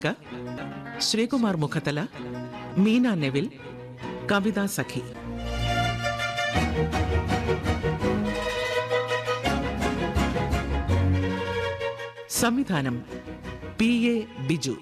ക, ശ്രീകുമാർ മുഖത്തല മീന നെവിൽ കവിത സഖി സംവിധാനം പി എ ബിജു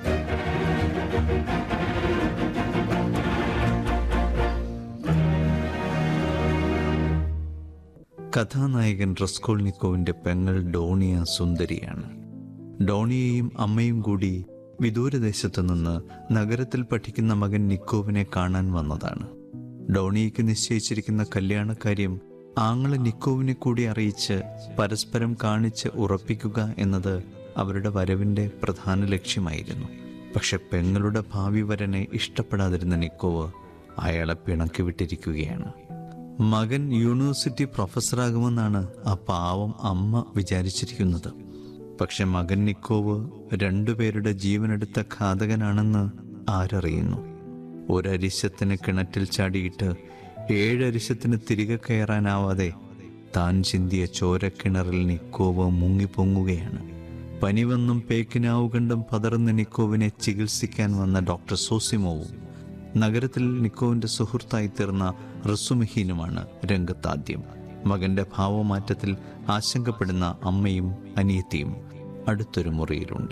കഥാനായകൻ റസ്കോൾനിക്കോവിന്റെ പെങ്ങൾ ഡോണിയ സുന്ദരിയാണ് ഡോണിയയും അമ്മയും കൂടി വിദൂരദേശത്തു നിന്ന് നഗരത്തിൽ പഠിക്കുന്ന മകൻ നിക്കോവിനെ കാണാൻ വന്നതാണ് ഡോണിയയ്ക്ക് നിശ്ചയിച്ചിരിക്കുന്ന കല്യാണക്കാര്യം ആങ്ങളെ നിക്കോവിനെ കൂടി അറിയിച്ച് പരസ്പരം കാണിച്ച് ഉറപ്പിക്കുക എന്നത് അവരുടെ വരവിന്റെ പ്രധാന ലക്ഷ്യമായിരുന്നു പക്ഷെ പെങ്ങളുടെ ഭാവി വരനെ ഇഷ്ടപ്പെടാതിരുന്ന നിക്കോവ് അയാളെ പിണക്കി വിട്ടിരിക്കുകയാണ് മകൻ യൂണിവേഴ്സിറ്റി പ്രൊഫസറാകുമെന്നാണ് ആ പാവം അമ്മ വിചാരിച്ചിരിക്കുന്നത് പക്ഷെ മകൻ നിക്കോവ് രണ്ടുപേരുടെ ജീവനെടുത്ത ഘാതകനാണെന്ന് ആരറിയുന്നു ഒരരിശത്തിന് കിണറ്റിൽ ചാടിയിട്ട് ഏഴരിശത്തിന് തിരികെ കയറാനാവാതെ താൻ ചിന്തിയ ചോരക്കിണറിൽ നിക്കോവ് മുങ്ങിപ്പൊങ്ങുകയാണ് പനി വന്നും പേക്കിനാവു കണ്ടും പതറുന്ന നിക്കോവിനെ ചികിത്സിക്കാൻ വന്ന ഡോക്ടർ സോസിമോവും നഗരത്തിൽ നിക്കോവിന്റെ സുഹൃത്തായി തീർന്ന റസുമിഹീനുമാണ് രംഗത്താദ്യം മകന്റെ ഭാവമാറ്റത്തിൽ ആശങ്കപ്പെടുന്ന അമ്മയും അനിയത്തിയും അടുത്തൊരു മുറിയിലുണ്ട്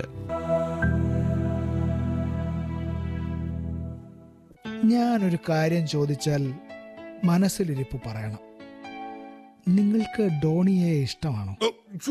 ഞാനൊരു കാര്യം ചോദിച്ചാൽ മനസ്സിലിരിപ്പ് പറയണം നിങ്ങൾക്ക് ഡോണിയെ ഇഷ്ടമാണോ ഓ, ഛു.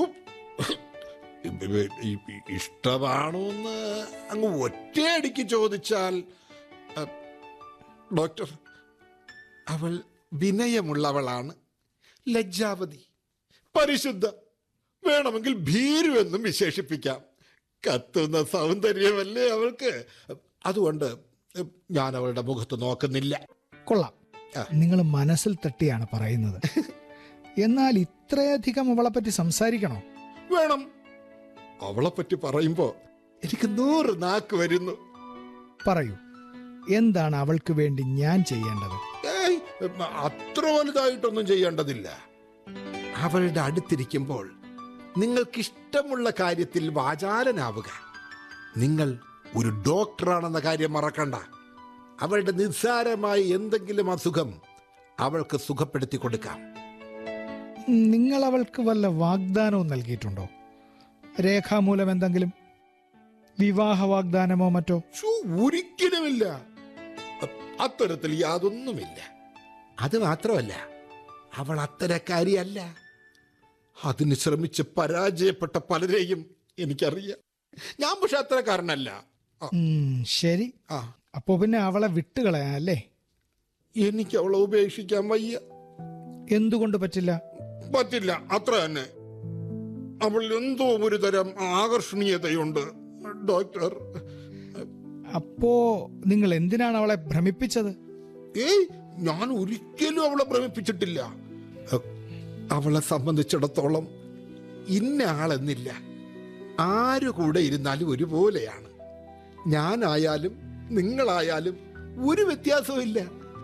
ഈ- ഈ- ഇഷ്ടമാണോ എന്ന് അങ്ങ് ഒറ്റയടിക്ക് ചോദിച്ചാൽ അ, ഡോക്ടർ അവൾ വിനയമുള്ളവളാണ് ലജ്ജാവതി പരിശുദ്ധ വേണമെങ്കിൽ ഭീരു എന്നും വിശേഷിപ്പിക്കാം കത്തുന്ന സൗന്ദര്യമല്ലേ അവൾക്ക് അതുകൊണ്ട് ഞാൻ അവളുടെ മുഖത്ത് നോക്കുന്നില്ല കൊള്ളാം ആ. നിങ്ങൾ മനസ്സിൽ തട്ടിയാണ് പറയുന്നത് എന്നാൽ ഇത്രയധികം അവളെപ്പറ്റി സംസാരിക്കണോ വേണം അവളെ പറ്റി പറയുമ്പോ എനിക്ക് നൂറ് നാക്ക് വരുന്നു പറയൂ എന്താണ് അവൾക്ക് വേണ്ടി ഞാൻ ചെയ്യേണ്ടത് ഏയ് അത്ര വലുതായിട്ടൊന്നും ചെയ്യേണ്ടതില്ല അവളുടെ അടുത്തിരിക്കുമ്പോൾ നിങ്ങൾക്കിഷ്ടമുള്ള കാര്യത്തിൽ വാചാലനാവുക നിങ്ങൾ ഒരു ഡോക്ടറാണെന്ന കാര്യം മറക്കണ്ട അവളുടെ നിസ്സാരമായ എന്തെങ്കിലും അസുഖം അവൾക്ക് സുഖപ്പെടുത്തി കൊടുക്കാം നിങ്ങൾ അവൾക്ക് വല്ല വാഗ്ദാനവും നൽകിയിട്ടുണ്ടോ രേഖാമൂലം എന്തെങ്കിലും വിവാഹ വാഗ്ദാനമോ മറ്റോ ഛു, ഒരിക്കലുമില്ല അ- അത്തരത്തിൽ യാതൊന്നുമില്ല അത് മാത്രമല്ല അവൾ അത്തരക്കാരിയല്ല അതിന് ശ്രമിച്ച് പരാജയപ്പെട്ട പലരെയും എനിക്കറിയാം ഞാൻ പക്ഷെ അത്തരക്കാരനല്ല ആ, ഉം, ശരി ആ അപ്പോ പിന്നെ അവളെ വിട്ടുകളയാ അല്ലേ എനിക്ക് അവളെ ഉപേക്ഷിക്കാൻ വയ്യ എന്തുകൊണ്ട് പറ്റില്ല പറ്റില്ല അത്ര തന്നെ അവൾ എന്തോ ഒരു തരം ആകർഷണീയതയുണ്ട് ഡോക്ടർ അപ്പോ നിങ്ങൾ എന്തിനാണ് അവളെ ഭ്രമിപ്പിച്ചത് ഏയ് ഞാൻ ഒരിക്കലും അവളെ ഭ്രമിപ്പിച്ചിട്ടില്ല അ- അവളെ സംബന്ധിച്ചിടത്തോളം ഇന്ന ആളെന്നില്ല ആരു കൂടെ ഇരുന്നാലും ഒരുപോലെയാണ് ഞാനായാലും നിങ്ങളായാലും ഒരു വ്യത്യാസവും ഇല്ല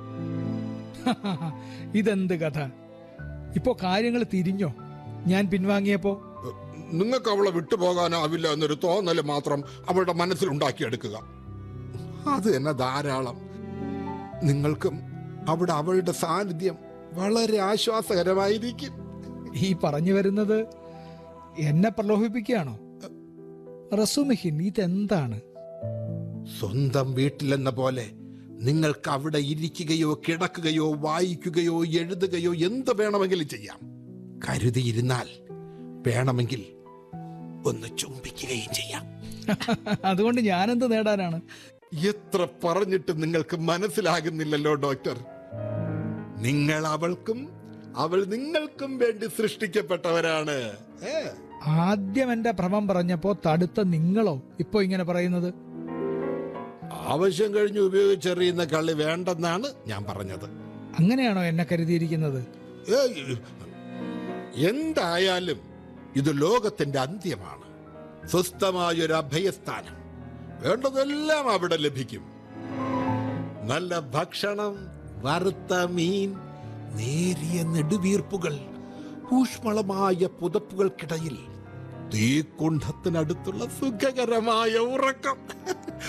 ഇതെന്ത് കഥ ഇപ്പോ കാര്യങ്ങൾ തിരിഞ്ഞോ ഞാൻ പിൻവാങ്ങിയപ്പോ നിങ്ങൾക്ക് അവളെ വിട്ടുപോകാനാവില്ല എന്നൊരു തോന്നല് മാത്രം അവളുടെ മനസ്സിൽ ഉണ്ടാക്കിയെടുക്കുക അത് തന്നെ ധാരാളം നിങ്ങൾക്കും അവിടെ അവളുടെ സാന്നിധ്യം വളരെ ആശ്വാസകരമായിരിക്കും ഈ പറഞ്ഞു വരുന്നത് എന്നെ പ്രലോഭിപ്പിക്കുകയാണോ റസുമിഹിൻ ഇതെന്താണ് സ്വന്തം വീട്ടിലെന്ന പോലെ നിങ്ങൾക്ക് അവിടെ ഇരിക്കുകയോ കിടക്കുകയോ വായിക്കുകയോ എഴുതുകയോ എന്ത് വേണമെങ്കിലും ചെയ്യാം കരുതിയിരുന്നാൽ വേണമെങ്കിൽ ഒന്ന് ചുംബിക്കുകയും ചെയ്യാം അതുകൊണ്ട് ഞാനെന്ത് നേടാനാണ് എത്ര പറഞ്ഞിട്ട് നിങ്ങൾക്ക് മനസ്സിലാകുന്നില്ലല്ലോ ഡോക്ടർ നിങ്ങൾ അവൾക്കും അവൾ നിങ്ങൾക്കും വേണ്ടി സൃഷ്ടിക്കപ്പെട്ടവരാണ് ഏ, ആദ്യം എന്റെ ഭ്രമം പറഞ്ഞപ്പോ തടുത്ത നിങ്ങളോ ഇപ്പോ ഇങ്ങനെ പറയുന്നത് ആവശ്യം കഴിഞ്ഞ് ഉപയോഗിച്ചെറിയുന്ന കളി വേണ്ടെന്നാണ് ഞാൻ പറഞ്ഞത് അങ്ങനെയാണോ എന്നെ കരുതിയിരിക്കുന്നത് ഏയ്, എന്തായാലും ഇത് ലോകത്തിന്റെ അന്ത്യമാണ് സ്വസ്ഥമായൊരു അഭയസ്ഥാനം വേണ്ടതെല്ലാം അവിടെ ലഭിക്കും നല്ല ഭക്ഷണം വറുത്ത മീൻ നേരിയ നെടുവീർപ്പുകൾ ഊഷ്മളമായ പുതപ്പുകൾക്കിടയിൽ തീക്കുണ്ഠത്തിനടുത്തുള്ള സുഖകരമായ ഉറക്കം